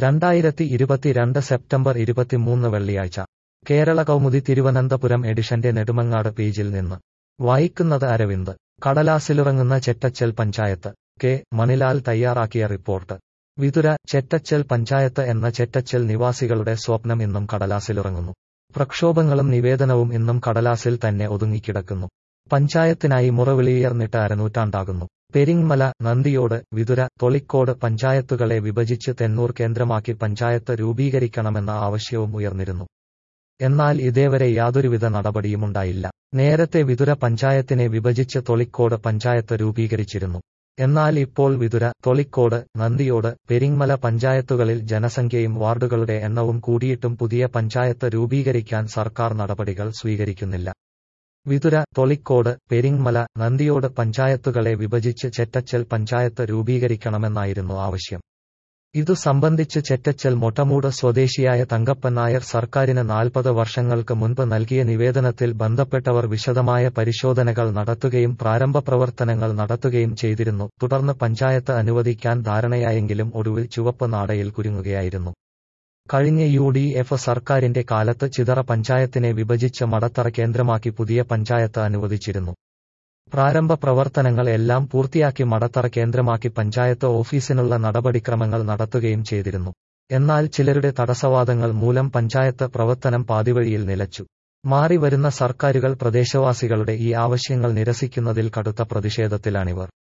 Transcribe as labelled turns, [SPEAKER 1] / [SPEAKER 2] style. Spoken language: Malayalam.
[SPEAKER 1] രണ്ടായിരത്തി ഇരുപത്തിരണ്ട് സെപ്റ്റംബർ ഇരുപത്തിമൂന്ന് വെള്ളിയാഴ്ച കേരള കൗമുദി തിരുവനന്തപുരം എഡിഷന്റെ നെടുമങ്ങാട് പേജിൽ നിന്ന് വായിക്കുന്നത് അരവിന്ദ് കടലാസിലുറങ്ങുന്ന ചെറ്റച്ചൽ പഞ്ചായത്ത് കെ മണിലാൽ തയ്യാറാക്കിയ റിപ്പോർട്ട് വിതുര ചെറ്റച്ചൽ പഞ്ചായത്ത് എന്ന ചെറ്റച്ചൽ നിവാസികളുടെ സ്വപ്നം ഇന്നും കടലാസിലുറങ്ങുന്നു പ്രക്ഷോഭങ്ങളും നിവേദനവും ഇന്നും കടലാസിൽ തന്നെ ഒതുങ്ങിക്കിടക്കുന്നു പഞ്ചായത്തിനായി മുറവിളിയുയർന്നിട്ട് അരനൂറ്റാണ്ടാകുന്നു പെരിങ്മല നന്ദിയോട് വിതുര തൊളിക്കോട് പഞ്ചായത്തുകളെ വിഭജിച്ച് തെന്നൂർ കേന്ദ്രമാക്കി പഞ്ചായത്ത് രൂപീകരിക്കണമെന്ന ആവശ്യവും ഉയർന്നിരുന്നു എന്നാൽ ഇതേവരെ യാതൊരുവിധ നടപടിയുമുണ്ടായില്ല നേരത്തെ വിതുര പഞ്ചായത്തിനെ വിഭജിച്ച് തൊളിക്കോട് പഞ്ചായത്ത് രൂപീകരിച്ചിരുന്നു എന്നാൽ ഇപ്പോൾ വിതുര തൊളിക്കോട് നന്ദിയോട് പെരിങ്മല പഞ്ചായത്തുകളിൽ ജനസംഖ്യയും വാർഡുകളുടെ എണ്ണവും കൂടിയിട്ടും പുതിയ പഞ്ചായത്ത് രൂപീകരിക്കാൻ സർക്കാർ നടപടികൾ സ്വീകരിക്കുന്നില്ല വിതുര തൊളിക്കോട് പെരിങ്മല നന്ദിയോട് പഞ്ചായത്തുകളെ വിഭജിച്ച് ചെറ്റച്ചൽ പഞ്ചായത്ത് രൂപീകരിക്കണമെന്നായിരുന്നു ആവശ്യം ഇതു സംബന്ധിച്ച് ചെറ്റച്ചൽ മൊട്ടമൂട് സ്വദേശിയായ തങ്കപ്പൻ നായർ സർക്കാരിന് നാൽപ്പത് വർഷങ്ങൾക്ക് മുൻപ് നൽകിയ നിവേദനത്തിൽ ബന്ധപ്പെട്ടവർ വിശദമായ പരിശോധനകൾ നടത്തുകയും പ്രാരംഭ പ്രവർത്തനങ്ങൾ നടത്തുകയും ചെയ്തിരുന്നു തുടർന്ന് പഞ്ചായത്ത് അനുവദിക്കാൻ ധാരണയായെങ്കിലും ഒടുവിൽ ചുവപ്പ് നാടയിൽ കുരുങ്ങുകയായിരുന്നു കഴിഞ്ഞ യു ഡി എഫ് സർക്കാരിന്റെ കാലത്ത് ചിതറ പഞ്ചായത്തിനെ വിഭജിച്ച് മടത്തറ കേന്ദ്രമാക്കി പുതിയ പഞ്ചായത്ത് അനുവദിച്ചിരുന്നു പ്രാരംഭ പ്രവർത്തനങ്ങൾ എല്ലാം പൂർത്തിയാക്കി മടത്തറ കേന്ദ്രമാക്കി പഞ്ചായത്ത് ഓഫീസിനുള്ള നടപടിക്രമങ്ങൾ നടത്തുകയും ചെയ്തിരുന്നു എന്നാൽ ചിലരുടെ തടസ്സവാദങ്ങൾ മൂലം പഞ്ചായത്ത് പ്രവർത്തനം പാതിവഴിയിൽ നിലച്ചു മാറി വരുന്ന സർക്കാരുകൾ പ്രദേശവാസികളുടെ ഈ ആവശ്യങ്ങൾ നിരസിക്കുന്നതിൽ കടുത്ത പ്രതിഷേധത്തിലാണിവർ